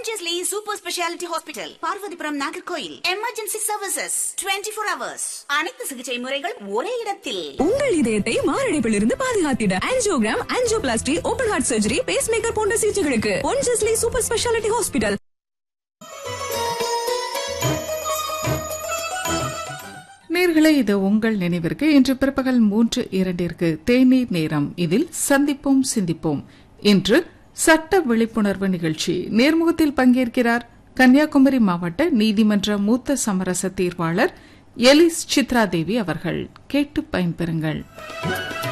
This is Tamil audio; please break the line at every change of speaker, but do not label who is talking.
Ponchesli super speciality hospital Parvathipuram Nagercoil emergency services 24 four hours அனைத்து சிகிச்சை முறைகள் ஒரே இடத்தில்
உங்கள் இதயத்தை மாரடைப்பிலிருந்து பாதுகாத்திட angiogram angioplasty open heart surgery pacemaker போன்ற சிகிச்சைகளுக்கு பொன்ஜஸ்லி சூப்பர் ஸ்பெஷாலிட்டி ஹாஸ்பிட்டல்
நேர்களே இது உங்கள் நினைவிற்கு இன்று பிற்பகல் மூன்று இரண்டிற்கு தேநீர் நேரம் இதில் சந்திப்போம் சிந்திப்போம் இன்று சட்ட விழிப்புணர்வு நிகழ்ச்சி நேர்முகத்தில் பங்கேற்கிறார் கன்னியாகுமரி மாவட்ட நீதிமன்ற மூத்த சமரச தீர்வாளர் எலிஸ் சித்ரா தேவி அவர்கள் கேட்டு பயன்பெறுங்கள்